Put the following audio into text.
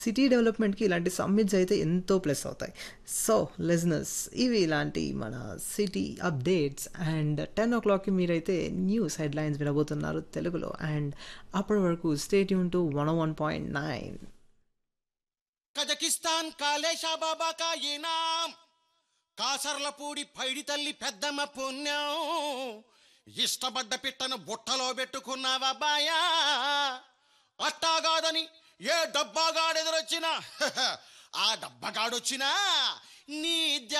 City డెవలప్మెంట్‌కి ఇలాంటి summits అయితే ఎంతో ప్లస్ అవుతాయి. సో, లిజనర్స్ ఇవి ఇలాంటి మన సిటీ అప్డేట్స్ అండ్ 10:00కి మీరైతే న్యూస్ హెడ్‌లైన్స్ వినబోతున్నారు తెలుగులో. అండ్ అప్పటి వరకు stay tune to 101.9 Kazakhstan Kalesha Baba కా ఇనాం కాసర్లపూడి పైడి తల్లి పెద్దమ్మ పుణ్యం ఇష్టపడ్డ పిట్టను బుట్టలో పెట్టుకున్నావా బాయా అట్టాగాదని ఏ డబ్బాగాడెదురొచ్చినా ఆ డబ్బగాడొచ్చినా నీ